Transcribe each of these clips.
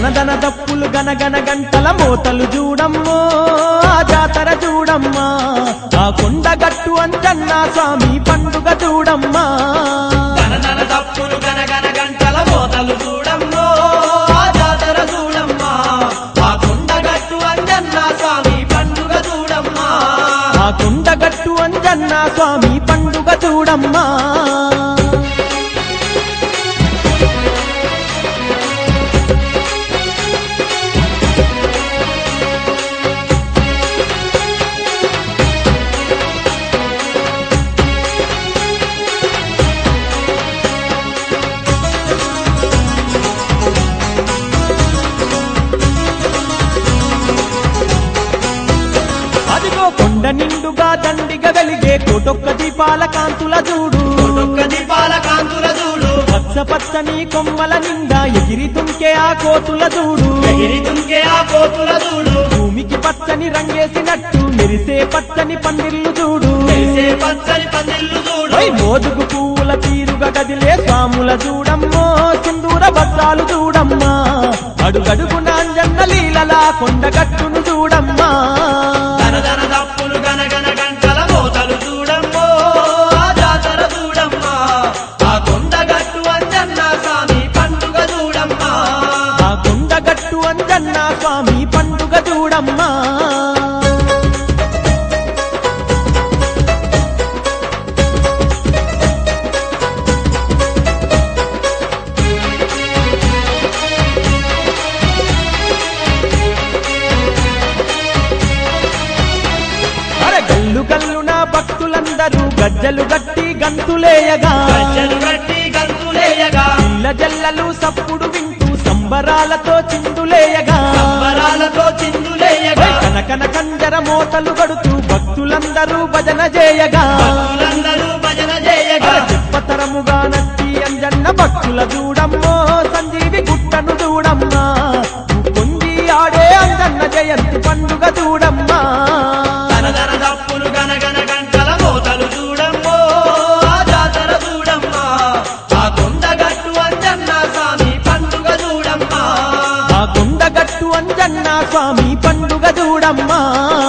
దనదన దప్పులు గనగన గంటల మోతలు చూడమ్మో ఆ జాతర చూడమ్మా ఆ కొండగట్టు అంజన్న స్వామి పండుగ చూడమ్మా గనగన తప్పులు గనగన గంటల మోతలు చూడమ్మో ఆ జాతర చూడమ్మా ఆ కొండగట్టు అంజన్న స్వామి పండుగ చూడమ్మా ఆ కొండగట్టు అంజన్న స్వామి పండుగ చూడమ్మా అదిగో కొండ నిండుగా దండిగా వెలిగే కోటొక్క దీపాల కాంతుల చూడు ఒక్క దీపాల కాంతుల చూడు పచ్చ పచ్చని కొమ్మల నిండా ఎగిరి తుంకే ఆ కోతుల చూడు ఎగిరి దుంకే ఆ కోతుల చూడు భూమికి పచ్చని రంగేసినట్టు మెరిసే పచ్చని పందిర్లు చూడు తెలిసే పచ్చని పందిళ్ళు చూడు ఓయ్ మోదుగు పువ్వుల తీరుగా కదిలే స్వాముల చూడమ్మో సింధూర భద్రాలు చూడమ్మా అడుగడుగు నాంజన్న లీలలా కొండగట్టును చూడమ్మా దనదన దప్పులు గనగన గంటల మోతలు చూడమ్మో ఆ జాతర చూడమ్మా ఆ కొండగట్టు అంజన్న స్వామి పండుగ చూడమ్మా ఆ కొండగట్టు అంజన్న స్వామి పండుగ చూడమ్మా అరే గల్లు గల్లున భక్తులందరూ గజ్జలు గట్టి గంతులేయగా గజ్జలు కట్టి గంతులేయగా పిల్ల జల్లలు సప్పుడు వింటూ సంబరాలతో చిందులేయగా సంబరాలతో చిందులేయగా కనకన కంజర మోతలు గడుతూ భక్తులందరూ భజన చేయగా భక్తులందరూ భజన చేయగా చెప్పతరముగా నచ్చి అంజన్న భక్తుల చూడమ్మో సంజీవి గుట్టను చూడమ్మా పొంది ఆడే అంజన్న జయంతి పండుగ చూడమ్మా దనదన దప్పులు గనగన గంటల మోతలు చూడమ్మో ఆ జాతర చూడమ్మా ఆ కొండగట్టు అంజన్న స్వామి పండుగ చూడమ్మా ఆ కొండగట్టు అంజన్న స్వామి పండుగ చూడమ్మా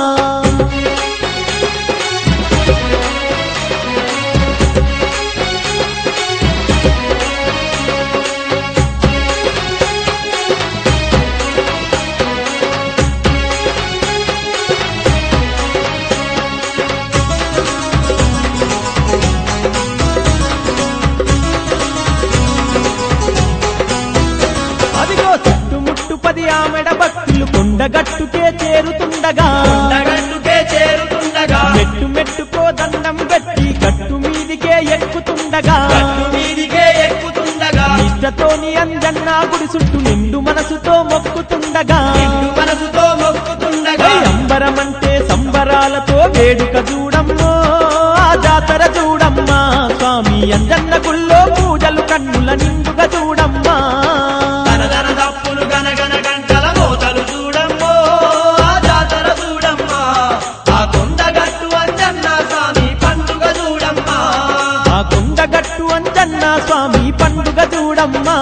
అదిగో చుట్టుముట్టు పది ఆమెడ భక్తులు కొండగట్టుకే చేరుతుండగా కొండగట్టుకే చేరుతుండగా మెట్టు మెట్టుకో దండం పెట్టి గట్టు మీదికే ఎక్కుతుండగా గట్టు మీదికే ఎక్కుతుండగా నిష్టతోని అంజన్న గుడి చుట్టూ నిండు మనసుతో మొక్కుతుండగా నిండు మనసుతో మొక్కుతుండగా ఓయ్ అంబరమంటే సంబరాలతో వేడుక చూడమ్మో ఆ జాతర చూడమ్మా స్వామి అంజన్న గుళ్ళో పూజలు కన్నుల నిండుగా చూడమ్మా దనదన దప్పులు గనగన గంటల మోతలు చూడమ్మో ఆ జాతర చూడమ్మా ఆ కొండగట్టు అంజన్న స్వామి పండుగ చూడమ్మా ఆ కొండగట్టు అంజన్న స్వామి పండుగ చూడమ్మా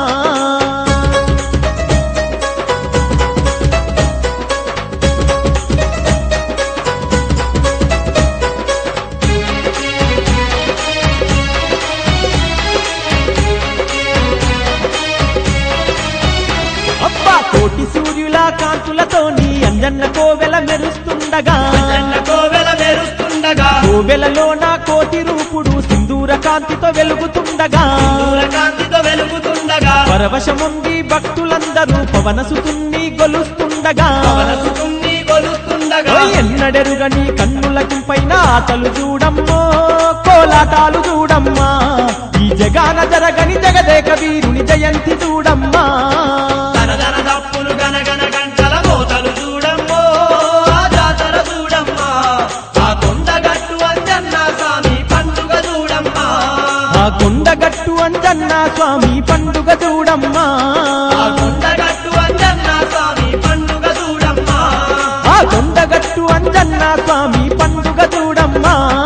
అబ్బా కోటి సూర్యుల కాంతులతోని అంజన్న కోవెల మెరుస్తుండగా అంజన్న కోవెల మెరుస్తుండగా కోవెలలో నా కోటి రూపుడు సింధూర కాంతితో వెలుగుతుండగా సూర్యకాంతితో వెలుగుతుండగా పరవశముంది భక్తులందరూ పవనసుతున్ని గొలుస్తుండగా పవనసుతుణ్ణి కొలుస్తుండగా ఓయ్ ఎన్నడెరుగని కన్నులకు పైన ఆటలు చూడమ్మో కోలాటాలు చూడమ్మా ఈ జగాన జరగని జగదేక వీరుని జయంతి చూడమ్మా దనదన దప్పులు గనగన గంటల మోతలు చూడమ్మో ఆ జాతర చూడమ్మా ఆ కొండగట్టు అంజన్న స్వామి పండుగ చూడమ్మా ఆ కొండగట్టు అంజన్న స్వామి పండుగ చూడమ్మా ఆ కొండగట్టు అంజన్న స్వామి పండుగ చూడమ్మా ఆ కొండగట్టు అంజన్న స్వామి పండుగ చూడమ్మా